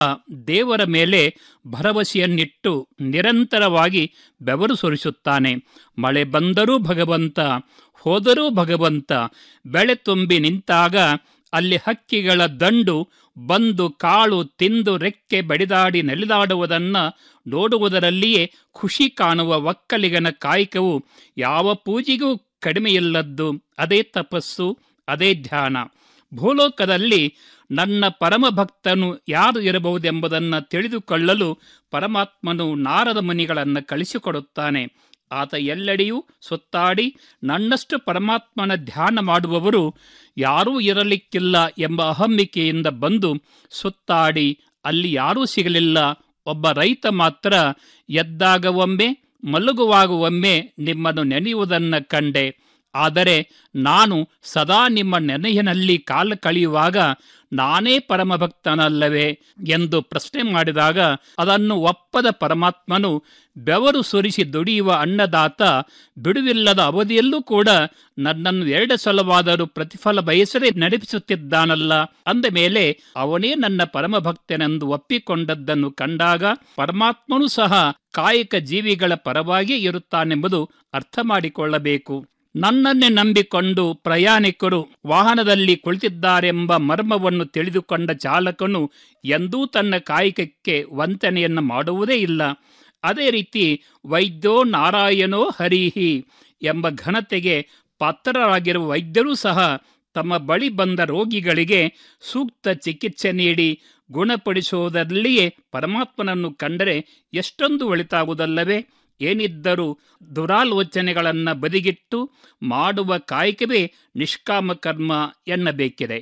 ದೇವರ ಮೇಲೆ ಭರವಸೆಯನ್ನಿಟ್ಟು ನಿರಂತರವಾಗಿ ಬೆವರು ಸುರಿಸುತ್ತಾನೆ ಮಳೆ ಬಂದರೂ ಭಗವಂತ ಹೋದರೂ ಭಗವಂತ ಬೆಳೆ ತುಂಬಿ ನಿಂತಾಗ ಅಲ್ಲಿ ಹಕ್ಕಿಗಳ ದಂಡು ಬಂದು ಕಾಳು ತಿಂದು ರೆಕ್ಕೆ ಬಡಿದಾಡಿ ನೆಲೆದಾಡುವುದನ್ನ ನೋಡುವುದರಲ್ಲಿಯೇ ಖುಷಿ ಕಾಣುವ ಒಕ್ಕಲಿಗನ ಕಾಯಕವು ಯಾವ ಪೂಜೆಗೂ ಕಡಿಮೆಯಿಲ್ಲದ್ದು ಅದೇ ತಪಸ್ಸು ಅದೇ ಧ್ಯಾನ ಭೂಲೋಕದಲ್ಲಿ ನನ್ನ ಪರಮ ಭಕ್ತನು ಯಾರು ಇರಬಹುದೆಂಬುದನ್ನು ತಿಳಿದುಕೊಳ್ಳಲು ಪರಮಾತ್ಮನು ನಾರದ ಮುನಿಗಳನ್ನು ಕಳಿಸಿಕೊಡುತ್ತಾನೆ ಆತ ಎಲ್ಲೆಡೆಯೂ ಸುತ್ತಾಡಿ ನನ್ನಷ್ಟು ಪರಮಾತ್ಮನ ಧ್ಯಾನ ಮಾಡುವವರು ಯಾರೂ ಇರಲಿಕ್ಕಿಲ್ಲ ಎಂಬ ಅಹಮ್ಮಿಕೆಯಿಂದ ಬಂದು ಸುತ್ತಾಡಿ ಅಲ್ಲಿ ಯಾರೂ ಸಿಗಲಿಲ್ಲ ಒಬ್ಬ ರೈತ ಮಾತ್ರ ಎದ್ದಾಗ ಒಮ್ಮೆ ಮಲಗುವಾಗ ಒಮ್ಮೆ ನಿಮ್ಮನ್ನು ನೆನೆಯುವುದನ್ನು ಕಂಡೆ ಆದರೆ ನಾನು ಸದಾ ನಿಮ್ಮ ನೆನೆಯಿನಲ್ಲಿ ಕಾಲ ಕಳೆಯುವಾಗ ನಾನೇ ಪರಮಭಕ್ತನಲ್ಲವೇ ಎಂದು ಪ್ರಶ್ನೆ ಮಾಡಿದಾಗ ಅದನ್ನು ಒಪ್ಪದ ಪರಮಾತ್ಮನು ಬೆವರು ಸುರಿಸಿ ದುಡಿಯುವ ಅನ್ನದಾತ ಬಿಡುವಿಲ್ಲದ ಅವಧಿಯಲ್ಲೂ ಕೂಡ ನನ್ನನ್ನು ಎರಡು ಸಲವಾದರೂ ಪ್ರತಿಫಲ ಬಯಸದೆ ನಡೆಸುತ್ತಿದ್ದಾನಲ್ಲ ಅಂದ ಮೇಲೆ ಅವನೇ ನನ್ನ ಪರಮಭಕ್ತನೆಂದು ಒಪ್ಪಿಕೊಂಡದ್ದನ್ನು ಕಂಡಾಗ ಪರಮಾತ್ಮನೂ ಸಹ ಕಾಯಕ ಜೀವಿಗಳ ಪರವಾಗಿಯೇ ಇರುತ್ತಾನೆಂಬುದು ಅರ್ಥ ಮಾಡಿಕೊಳ್ಳಬೇಕು ನನ್ನನ್ನೇ ನಂಬಿಕೊಂಡು ಪ್ರಯಾಣಿಕರು ವಾಹನದಲ್ಲಿ ಕುಳಿತಿದ್ದಾರೆಂಬ ಮರ್ಮವನ್ನು ತಿಳಿದುಕೊಂಡ ಚಾಲಕನು ಎಂದೂ ತನ್ನ ಕಾಯಕಕ್ಕೆ ವಂಚನೆಯನ್ನು ಮಾಡುವುದೇ ಇಲ್ಲ ಅದೇ ರೀತಿ ವೈದ್ಯೋ ನಾರಾಯಣೋ ಹರಿಹಿ ಎಂಬ ಘನತೆಗೆ ಪಾತ್ರರಾಗಿರುವ ವೈದ್ಯರೂ ಸಹ ತಮ್ಮ ಬಳಿ ಬಂದ ರೋಗಿಗಳಿಗೆ ಸೂಕ್ತ ಚಿಕಿತ್ಸೆ ನೀಡಿ ಗುಣಪಡಿಸುವುದರಲ್ಲಿಯೇ ಪರಮಾತ್ಮನನ್ನು ಕಂಡರೆ ಎಷ್ಟೊಂದು ಒಳಿತಾಗುವುದಲ್ಲವೇ ಏನಿದ್ದರೂ ದುರಾಲೋಚನೆಗಳನ್ನು ಬದಿಗಿಟ್ಟು ಮಾಡುವ ಕಾಯಕವೇ ನಿಷ್ಕಾಮ ಕರ್ಮ ಎನ್ನಬೇಕಿದೆ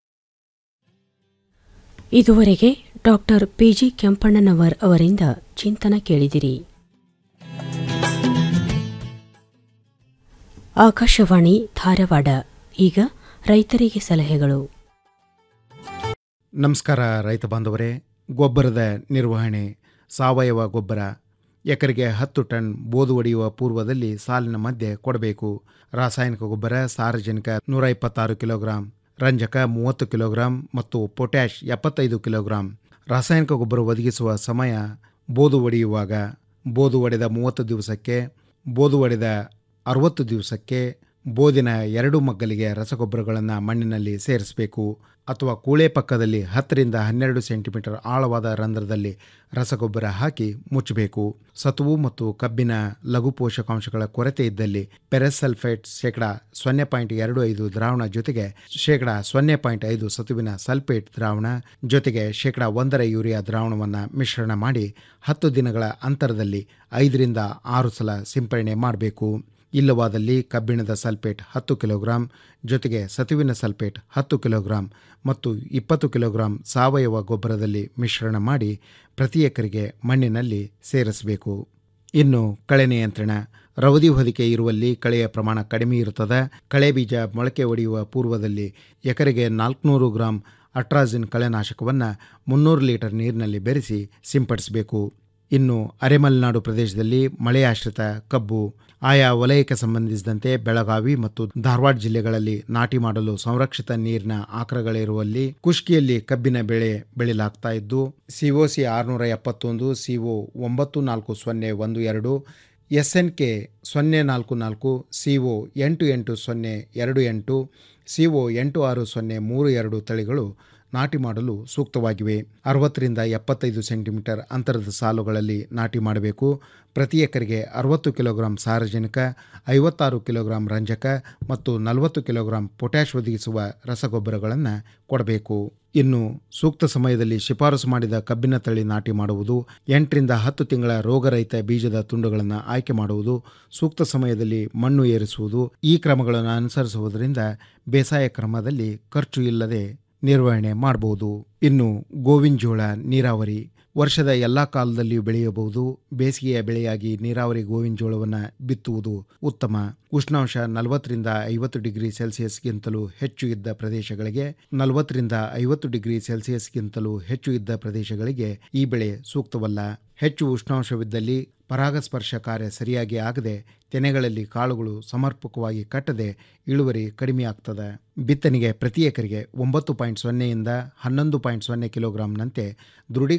ಇದುವರೆಗೆ ಡಾಕ್ಟರ್ ಪಿಜಿ ಕೆಂಪಣ್ಣನವರ್ ಅವರಿಂದ ಚಿಂತನ ಕೇಳಿದಿರಿ ಆಕಾಶವಾಣಿ ಧಾರವಾಡ ಈಗ ರೈತರಿಗೆ ಸಲಹೆಗಳು ನಮಸ್ಕಾರ ರೈತ ಬಾಂಧವರೇ ಗೊಬ್ಬರದ ನಿರ್ವಹಣೆ ಸಾವಯವ ಗೊಬ್ಬರ ಎಕರೆಗೆ ಹತ್ತು ಟನ್ ಬೋದು ಒಡೆಯುವ ಪೂರ್ವದಲ್ಲಿ ಸಾಲಿನ ಮಧ್ಯೆ ಕೊಡಬೇಕು ರಾಸಾಯನಿಕ ಗೊಬ್ಬರ ಸಾರಜನಕ ನೂರ ಇಪ್ಪತ್ತಾರು ಕಿಲೋಗ್ರಾಂ ರಂಜಕ ಮೂವತ್ತು ಕಿಲೋಗ್ರಾಂ ಮತ್ತು ಪೊಟ್ಯಾಷ್ ಎಪ್ಪತ್ತೈದು ಕಿಲೋಗ್ರಾಂ ರಾಸಾಯನಿಕ ಗೊಬ್ಬರ ಒದಗಿಸುವ ಸಮಯ ಬೋದು ಒಡೆಯುವಾಗ ಬೋದು ಒಡೆದ ಮೂವತ್ತು ದಿವಸಕ್ಕೆ ಬೋದು ಒಡೆದ ಅರವತ್ತು ದಿವಸಕ್ಕೆ ಬೋದಿನ ಎರಡು ಮಗ್ಗಲಿಗೆ ರಸಗೊಬ್ಬರಗಳನ್ನು ಮಣ್ಣಿನಲ್ಲಿ ಸೇರಿಸಬೇಕು ಅಥವಾ ಕೂಳೆ ಪಕ್ಕದಲ್ಲಿ ಹತ್ತರಿಂದ ಹನ್ನೆರಡು ಸೆಂಟಿಮೀಟರ್ ಆಳವಾದ ರಂಧ್ರದಲ್ಲಿ ರಸಗೊಬ್ಬರ ಹಾಕಿ ಮುಚ್ಚಬೇಕು ಸತುವು ಮತ್ತು ಕಬ್ಬಿನ ಲಘು ಪೋಷಕಾಂಶಗಳ ಕೊರತೆ ಇದ್ದಲ್ಲಿ ಪೆರೆಸಲ್ಫೇಟ್ ಶೇಕಡ ಸೊನ್ನೆ ಪಾಯಿಂಟ್ ಎರಡು ಐದು ದ್ರಾವಣ ಜೊತೆಗೆ ಶೇಕಡ ಸೊನ್ನೆ ಪಾಯಿಂಟ್ ಐದು ಸತುವಿನ ಸಲ್ಫೇಟ್ ದ್ರಾವಣ ಜೊತೆಗೆ ಶೇಕಡ ಒಂದರ ಯೂರಿಯಾ ದ್ರಾವಣವನ್ನು ಮಿಶ್ರಣ ಮಾಡಿ ಹತ್ತು ದಿನಗಳ ಅಂತರದಲ್ಲಿ ಐದರಿಂದ ಆರು ಸಲ ಸಿಂಪರಣೆ ಮಾಡಬೇಕು ಇಲ್ಲವಾದಲ್ಲಿ ಕಬ್ಬಿಣದ ಸಲ್ಫೇಟ್ ಹತ್ತು ಕಿಲೋಗ್ರಾಂ ಜೊತೆಗೆ ಸತುವಿನ ಸಲ್ಫೇಟ್ ಹತ್ತು ಕಿಲೋಗ್ರಾಂ ಮತ್ತು ಇಪ್ಪತ್ತು ಕಿಲೋಗ್ರಾಂ ಸಾವಯವ ಗೊಬ್ಬರದಲ್ಲಿ ಮಿಶ್ರಣ ಮಾಡಿ ಪ್ರತಿ ಎಕರೆಗೆ ಮಣ್ಣಿನಲ್ಲಿ ಸೇರಿಸಬೇಕು ಇನ್ನು ಕಳೆ ನಿಯಂತ್ರಣ ರವದಿ ಹೊದಿಕೆ ಇರುವಲ್ಲಿ ಕಳೆಯ ಪ್ರಮಾಣ ಕಡಿಮೆ ಇರುತ್ತದೆ ಕಳೆ ಬೀಜ ಮೊಳಕೆ ಒಡೆಯುವ ಪೂರ್ವದಲ್ಲಿ ಎಕರೆಗೆ ನಾಲ್ಕುನೂರು ಗ್ರಾಂ ಅಟ್ರಾಜಿನ್ ಕಳೆನಾಶಕವನ್ನು ಮುನ್ನೂರು ಲೀಟರ್ ನೀರಿನಲ್ಲಿ ಬೆರೆಸಿ ಸಿಂಪಡಿಸಬೇಕು ಇನ್ನು ಅರೆಮಲೆನಾಡು ಪ್ರದೇಶದಲ್ಲಿ ಮಳೆಯಾಶ್ರಿತ ಕಬ್ಬು ಆಯಾ ವಲಯಕ್ಕೆ ಸಂಬಂಧಿಸಿದಂತೆ ಬೆಳಗಾವಿ ಮತ್ತು ಧಾರವಾಡ ಜಿಲ್ಲೆಗಳಲ್ಲಿ ನಾಟಿ ಮಾಡಲು ಸಂರಕ್ಷಿತ ನೀರಿನ ಆಕರಗಳಿರುವಲ್ಲಿ ಕುಷ್ಕಿಯಲ್ಲಿ ಕಬ್ಬಿನ ಬೆಳೆ ಬೆಳೆಯಲಾಗ್ತಾ ಇದ್ದು ಸಿಒಸಿ ಆರುನೂರ ಎಪ್ಪತ್ತೊಂದು ಸಿಒ ಒಂಬತ್ತು ನಾಲ್ಕು ಸೊನ್ನೆ ಒಂದು ಎರಡು ಎಸ್ ಎನ್ ಕೆ ಸೊನ್ನೆ ನಾಲ್ಕು ನಾಲ್ಕು ಸಿಒ ಎಂಟು ಎಂಟು ಸೊನ್ನೆ ಎರಡು ಎಂಟು ಸಿಒ ಎಂಟು ಆರು ಸೊನ್ನೆ ಮೂರು ಎರಡು ತಳಿಗಳು ನಾಟಿ ಮಾಡಲು ಸೂಕ್ತವಾಗಿವೆ ಅರವತ್ತರಿಂದ ಎಪ್ಪತ್ತೈದು ಸೆಂಟಿಮೀಟರ್ ಅಂತರದ ಸಾಲುಗಳಲ್ಲಿ ನಾಟಿ ಮಾಡಬೇಕು ಪ್ರತಿ ಎಕರೆಗೆ ಅರವತ್ತು ಕಿಲೋಗ್ರಾಂ ಸಾರಜನಕ ಐವತ್ತಾರು ಕಿಲೋಗ್ರಾಂ ರಂಜಕ ಮತ್ತು ನಲವತ್ತು ಕಿಲೋಗ್ರಾಂ ಪೊಟ್ಯಾಷ್ ಒದಗಿಸುವ ರಸಗೊಬ್ಬರಗಳನ್ನು ಕೊಡಬೇಕು ಇನ್ನು ಸೂಕ್ತ ಸಮಯದಲ್ಲಿ ಶಿಫಾರಸು ಮಾಡಿದ ಕಬ್ಬಿನ ತಳಿ ನಾಟಿ ಮಾಡುವುದು ಎಂಟರಿಂದ ಹತ್ತು ತಿಂಗಳ ರೋಗರಹಿತ ಬೀಜದ ತುಂಡುಗಳನ್ನು ಆಯ್ಕೆ ಮಾಡುವುದು ಸೂಕ್ತ ಸಮಯದಲ್ಲಿ ಮಣ್ಣು ಏರಿಸುವುದು ಈ ಕ್ರಮಗಳನ್ನು ಅನುಸರಿಸುವುದರಿಂದ ಬೇಸಾಯ ಕ್ರಮದಲ್ಲಿ ಖರ್ಚು ಇಲ್ಲದೆ ನಿರ್ವಹಣೆ ಮಾಡಬಹುದು ಇನ್ನು ಗೋವಿನ ಜೋಳ ನೀರಾವರಿ ವರ್ಷದ ಎಲ್ಲ ಕಾಲದಲ್ಲಿಯೂ ಬೆಳೆಯಬಹುದು ಬೇಸಿಗೆಯ ಬೆಳೆಯಾಗಿ ನೀರಾವರಿ ಗೋವಿನ ಜೋಳವನ್ನು ಬಿತ್ತುವುದು ಉತ್ತಮ ಉಷ್ಣಾಂಶ ನಲವತ್ತರಿಂದ ಐವತ್ತು ಡಿಗ್ರಿ ಸೆಲ್ಸಿಯಸ್ಗಿಂತಲೂ ಹೆಚ್ಚು ಇದ್ದ ಪ್ರದೇಶಗಳಿಗೆ ನಲವತ್ತರಿಂದ ಐವತ್ತು ಡಿಗ್ರಿ ಸೆಲ್ಸಿಯಸ್ಗಿಂತಲೂ ಹೆಚ್ಚು ಇದ್ದ ಪ್ರದೇಶಗಳಿಗೆ ಈ ಬೆಳೆ ಸೂಕ್ತವಲ್ಲ ಹೆಚ್ಚು ಉಷ್ಣಾಂಶವಿದ್ದಲ್ಲಿ ಪರಾಗಸ್ಪರ್ಶ ಕಾರ್ಯ ಸರಿಯಾಗಿ ಆಗದೆ ತೆನೆಗಳಲ್ಲಿ ಕಾಳುಗಳು ಸಮರ್ಪಕವಾಗಿ ಕಟ್ಟದೆ ಇಳುವರಿ ಕಡಿಮೆಯಾಗ್ತದೆ ಬಿತ್ತನೆಗೆ ಪ್ರತಿ ಎಕರೆಗೆ ಒಂಬತ್ತು ಪಾಯಿಂಟ್ ಸೊನ್ನೆಯಿಂದ ಹನ್ನೊಂದು ಪಾಯಿಂಟ್ ಸೊನ್ನೆ ಕಿಲೋಗ್ರಾಂನಂತೆ ದೃಢೀ